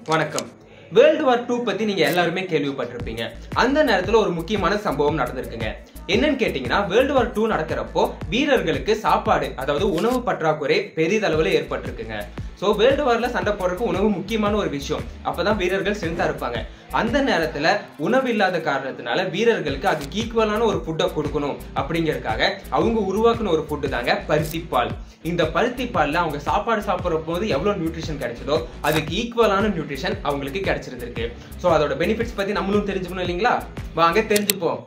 வணக்கம் world war two பத்தி நீங்க எல்லாருமே கேள்விப்பட்டிருப்பீங்க அந்த நேரத்துல ஒரு முக்கியமான சம்பவம் நடந்திருக்குங்க என்னன்னு கேட்டீங்கன்னா வேர்ல்டு வார் டூ நடக்கிறப்போ வீரர்களுக்கு சாப்பாடு அதாவது உணவு பற்றாக்குறை பெரிதளவுல ஏற்பட்டிருக்குங்க சோ வேர்ல்டு வார்ல சண்டை போடுறதுக்கு உணவு முக்கியமான ஒரு விஷயம் அப்பதான் வீரர்கள் ஸ்ட்ரென்த்தா இருப்பாங்க அந்த நேரத்துல உணவு இல்லாத காரணத்தினால வீரர்களுக்கு அதுக்கு ஈக்குவலான ஒரு ஃபுட்டை கொடுக்கணும் அப்படிங்கறதுக்காக அவங்க உருவாக்குன ஒரு ஃபுட்டு தாங்க பருத்தி பால் இந்த பருத்தி பால்ல அவங்க சாப்பாடு சாப்பிடுற போது எவ்வளவு நியூட்ரிஷன் கிடைச்சதோ அதுக்கு ஈக்குவலான நியூட்ரிஷன் அவங்களுக்கு கிடைச்சிருந்திருக்கு சோ அதோட பெனிஃபிட்ஸ் பத்தி நம்மளும் தெரிஞ்சுக்கணும் இல்லைங்களா வாங்க தெரிஞ்சுப்போம்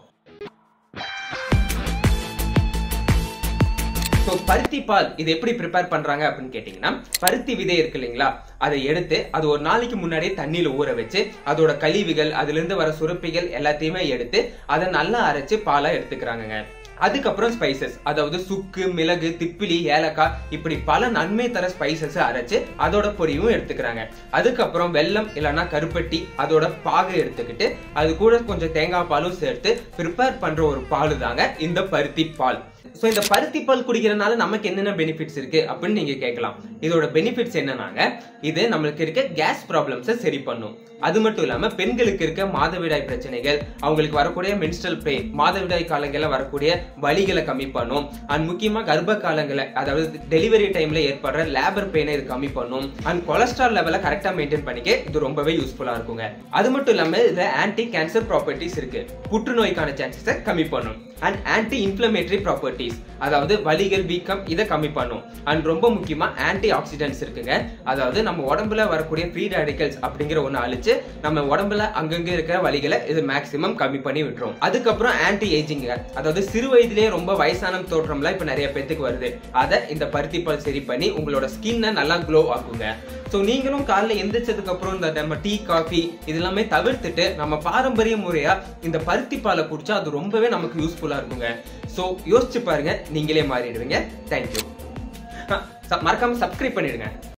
ஸோ பருத்தி பால் இது எப்படி ப்ரிப்பேர் பண்றாங்க அப்படின்னு கேட்டீங்கன்னா பருத்தி விதை இருக்கு இல்லைங்களா அதை எடுத்து அது ஒரு நாளைக்கு முன்னாடியே தண்ணியில ஊற வச்சு அதோட கழிவுகள் அதுல இருந்து வர சுரப்பிகள் எல்லாத்தையுமே எடுத்து அதை நல்லா அரைச்சு பாலா எடுத்துக்கிறாங்கங்க அதுக்கப்புறம் ஸ்பைசஸ் அதாவது சுக்கு மிளகு திப்பிலி ஏலக்காய் இப்படி பல நன்மை தர ஸ்பைசஸ் அரைச்சு அதோட பொடியும் எடுத்துக்கிறாங்க அதுக்கப்புறம் வெல்லம் இல்லைன்னா கருப்பட்டி அதோட பாகு எடுத்துக்கிட்டு அது கூட கொஞ்சம் தேங்காய் பாலும் சேர்த்து ப்ரிப்பேர் பண்ற ஒரு பால் தாங்க இந்த பருத்தி பால் ஸோ இந்த பருத்தி பால் குடிக்கிறனால நமக்கு என்னென்ன பெனிஃபிட்ஸ் இருக்கு அப்படின்னு நீங்க கேட்கலாம் இதோட பெனிஃபிட்ஸ் என்னன்னாங்க இது நம்மளுக்கு இருக்க கேஸ் ப்ராப்ளம்ஸை சரி பண்ணும் அது மட்டும் இல்லாம பெண்களுக்கு இருக்க மாதவிடாய் பிரச்சனைகள் அவங்களுக்கு வரக்கூடிய மென்ஸ்ட்ரல் பெயின் மாதவிடாய் காலங்கள்ல வரக்கூடிய வலிகளை கம்மி பண்ணும் அண்ட் முக்கியமா கர்ப்ப காலங்களை அதாவது டெலிவரி டைம்ல ஏற்படுற லேபர் பெயினை இது கம்மி பண்ணும் அண்ட் கொலஸ்ட்ரால் லெவலை கரெக்டா மெயின்டைன் பண்ணிக்க இது ரொம்பவே யூஸ்ஃபுல்லா இருக்குங்க அது மட்டும் இல்லாம இதுல ஆன்டி கேன்சர் ப்ராப்பர்ட்டிஸ் இருக்கு புற்றுநோய்க்கான சான்சஸை கம்மி பண்ணும் அண்ட் ஆன்டி இன்ஃபிளமேட்டரி ப்ராப்பர்ட்டிஸ் அதாவது வலிகள் வீக்கம் இதை கம்மி பண்ணும் அண்ட் ரொம்ப முக்கியமா ஆன்டி ஆக்சிடென்ட்ஸ் இருக்குங்க அதாவது நம்ம உடம்புல வரக்கூடிய ஃப்ரீ ரேடிக்கல்ஸ் அப்படிங்கிற ஒன்று அழிச்சு நம்ம உடம்புல அங்கங்க இருக்கிற வலிகளை இது மேக்சிமம் கம்மி பண்ணி விட்டுரும் அதுக்கப்புறம் ஆன்டி ஏஜிங் அதாவது சிறு வயதிலேயே ரொம்ப வயசான தோற்றம்லாம் இப்போ நிறைய பேத்துக்கு வருது அதை இந்த பருத்தி பால் சரி பண்ணி உங்களோட ஸ்கின்னை நல்லா க்ளோ ஆக்குங்க ஸோ நீங்களும் காலைல எந்திரிச்சதுக்கு அப்புறம் இந்த நம்ம டீ காஃபி இது எல்லாமே தவிர்த்துட்டு நம்ம பாரம்பரிய முறையா இந்த பருத்தி பாலை குடிச்சா அது ரொம்பவே நமக்கு யூஸ்ஃபுல்லா இருக்குங்க ஸோ யோசிச்சு பாருங்க நீங்களே மாறிடுவீங்க தேங்க்யூ மறக்காம சப்ஸ்கிரைப் பண்ணிடுங்க